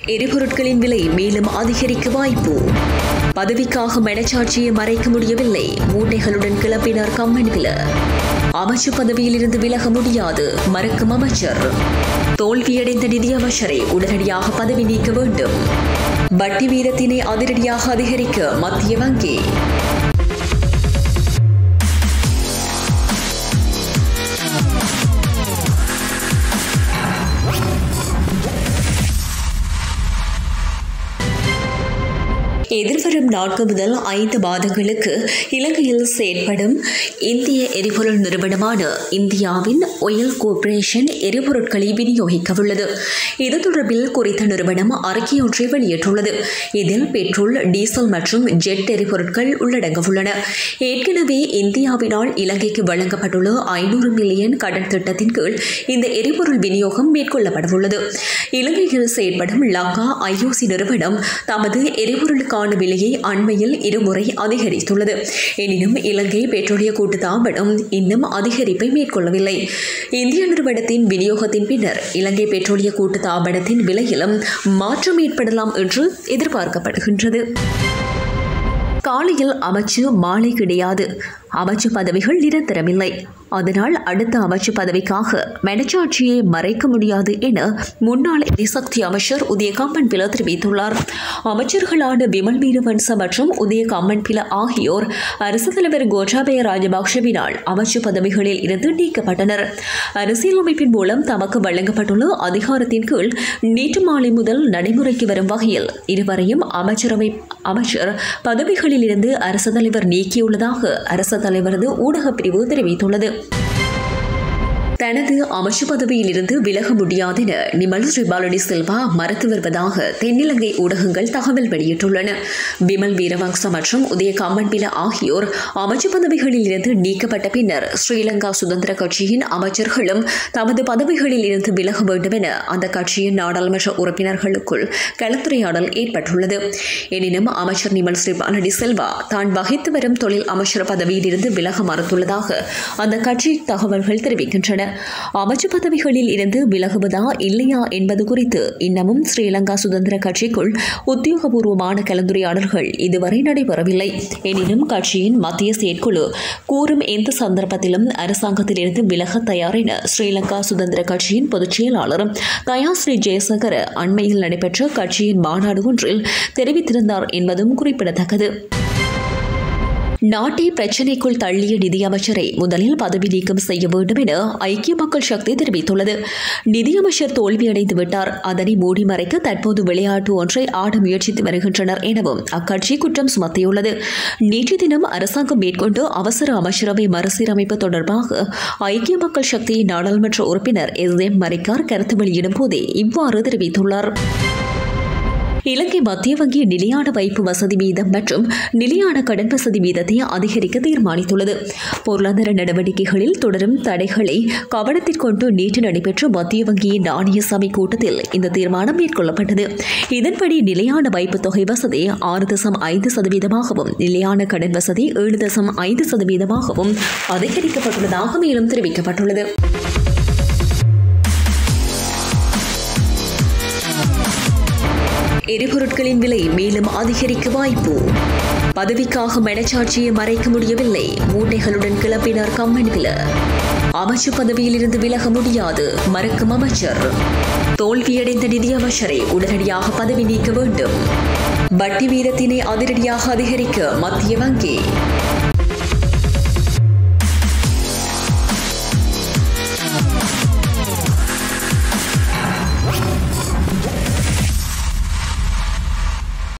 எரிபொருட்களின் விலை மேலும் அதிகரிக்க வாய்ப்பு பதவிக்காக மனச்சாட்சியை மறைக்க முடியவில்லை மூட்டைகளுடன் கிளப்பினார் கம்மன்பில அமைச்சு பதவியிலிருந்து விலக முடியாது மறுக்கும் அமைச்சர் தோல்வியடைந்த நிதியமைச்சரை உடனடியாக பதவி நீக்க வேண்டும் வட்டி வீதத்தினை அதிரடியாக அதிகரிக்க மத்திய வங்கி எதிர்வரும் நான்கு முதல் ஐந்து மாதங்களுக்கு இலங்கையில் செயற்படும் இந்திய எரிபொருள் நிறுவனமான இந்தியாவின் ஒயில் கோர்ப்பரேஷன் எரிபொருட்களை விநியோகிக்க உள்ளது இது தொடர்பில் குறித்த நிறுவனம் அறிக்கையொன்றை வெளியிட்டுள்ளது இதில் பெட்ரோல் டீசல் மற்றும் ஜெட் எரிபொருட்கள் உள்ளடங்க உள்ளன ஏற்கனவே இந்தியாவினால் இலங்கைக்கு வழங்கப்பட்டுள்ள ஐநூறு மில்லியன் கடன் திட்டத்தின் கீழ் இந்த எரிபொருள் விநியோகம் மேற்கொள்ளப்படவுள்ளது இலங்கையில் செயற்படும் லங்கா ஐஓசி நிறுவனம் தமது எரிபொருளுக்கான விலையை அண்மையில் இருமுறை அதிகரித்துள்ளது எனினும் இலங்கை பெட்ரோலிய கூட்டுத்தாபனம் இன்னும் அதிகரிப்பை மேற்கொள்ளவில்லை இந்திய நிறுவனத்தின் விநியோகத்தின் பின்னர் இலங்கை பெட்ரோலிய கூட்டுத்தாபனத்தின் விலையிலும் மாற்றம் ஏற்படலாம் என்று எதிர்பார்க்கப்படுகின்றது காலையில் அமைச்சு மாலை கிடையாது அமைச்சு பதவிகள் நிரந்தரமில்லை அதனால் அடுத்த அமைச்சு பதவிக்காக மனச்சாட்சியை மறைக்க முடியாது என முன்னாள் எரிசக்தி அமைச்சர் உதய கம்மன் பில தெரிவித்துள்ளார் அமைச்சர்களான விமல் வீரவன்ச மற்றும் உதய கம்மன் பில ஆகியோர் அரசு தலைவர் கோட்டாபய ராஜபக்ஷவினால் அமைச்சு பதவிகளில் இருந்து நீக்கப்பட்டனர் அரசியலமைப்பின் மூலம் தமக்கு வழங்கப்பட்டுள்ள அதிகாரத்தின் கீழ் நேற்று மாலை முதல் நடைமுறைக்கு வரும் வகையில் இருவரையும் அமைச்சரவை அமைச்சர் பதவிகளில் இருந்து அரசு தலைவர் நீக்கியுள்ளதாக அரசு தலைவரது ஊடகப் பிரிவு தெரிவித்துள்ளது தனது அமைச்சு பதவியில் இருந்து விலக முடியாது என நிமல் ஸ்ரீபாலடி செல்வா மறுத்து வருவதாக தென்னிலங்கை ஊடகங்கள் தகவல் வெளியிட்டுள்ளன விமல் வீரவங்ச மற்றும் உதய காமன்பில ஆகியோர் அமைச்சு பதவிகளில் இருந்து நீக்கப்பட்ட பின்னர் ஸ்ரீலங்கா சுதந்திர கட்சியின் அமைச்சர்களும் தமது பதவிகளில் இருந்து விலக வேண்டும் என அந்த கட்சியின் நாடாளுமன்ற உறுப்பினர்களுக்குள் கலந்துரையாடல் ஏற்பட்டுள்ளது எனினும் அமைச்சர் நிமல் ஸ்ரீபாலடி செல்வா தான் வகித்து வரும் தொழில் அமைச்சர் பதவியில் இருந்து விலக மறுத்துள்ளதாக அந்த கட்சி தகவல்கள் தெரிவிக்கின்றன அமைச்சு பதவிகளில் இருந்து விலகுவதா இல்லையா என்பது குறித்து இன்னமும் ஸ்ரீலங்கா சுதந்திர கட்சிக்குள் உத்தியோகபூர்வமான கலந்துரையாடல்கள் இதுவரை நடைபெறவில்லை எனினும் கட்சியின் மத்திய செயற்குழு கூறும் எந்த சந்தர்ப்பத்திலும் அரசாங்கத்திலிருந்து விலக தயார் என ஸ்ரீலங்கா சுதந்திர கட்சியின் பொதுச் செயலாளர் தயாஸ்ரீ ஜெயசங்கர அண்மையில் நடைபெற்ற கட்சியின் மாநாடு ஒன்றில் தெரிவித்திருந்தார் என்பதும் குறிப்பிடத்தக்கது நாட்டை பிரச்சினைக்குள் தள்ளிய நிதியமைச்சரை முதலில் பதவி நீக்கம் செய்ய வேண்டும் என ஐக்கிய மக்கள் சக்தி தெரிவித்துள்ளது நிதியமைச்சர் தோல்வியடைந்து விட்டார் அதனை மூடி மறைக்க தற்போது விளையாட்டு ஒன்றை ஆட முயற்சித்து வருகின்றனர் எனவும் அக்கட்சி குற்றம் சுமத்தியுள்ளது நேற்று தினம் அரசாங்கம் மேற்கொண்டு அவசர அமைச்சரவை மறுசீரமைப்பு தொடர்பாக ஐக்கிய மக்கள் சக்தியின் நாடாளுமன்ற உறுப்பினர் எஸ் எம் மரிக்கார் கருத்து வெளியிடும் போதே இவ்வாறு தெரிவித்துள்ளார் இலங்கை மத்திய வங்கி நிலையான வைப்பு வசதி வீதம் மற்றும் நிலையான கடன் வசதி வீதத்தை அதிகரிக்க தீர்மானித்துள்ளது பொருளாதார நடவடிக்கைகளில் தொடரும் தடைகளை கவனத்திற்கொண்டு நேற்று நடைபெற்ற மத்திய வங்கியின் நாணய சபை கூட்டத்தில் இந்த தீர்மானம் மேற்கொள்ளப்பட்டது இதன்படி நிலையான வைப்பு தொகை வசதி ஆறு தசம் ஐந்து சதவீதமாகவும் நிலையான கடன் வசதி ஏழு தசம் ஐந்து சதவீதமாகவும் அதிகரிக்கப்பட்டுள்ளதாக மேலும் தெரிவிக்கப்பட்டுள்ளது எரிபொருட்களின் விலை மேலும் அதிகரிக்க வாய்ப்பு பதவிக்காக மனச்சாட்சியை மறைக்க முடியவில்லை மூட்டைகளுடன் கிளப்பினார் கம்மன்பில அமைச்சு பதவியிலிருந்து விலக முடியாது மறுக்கும் அமைச்சர் தோல்வியடைந்த நிதியமைச்சரை உடனடியாக பதவி நீக்க வேண்டும் வட்டி வீதத்தினை அதிரடியாக அதிகரிக்க மத்திய வங்கி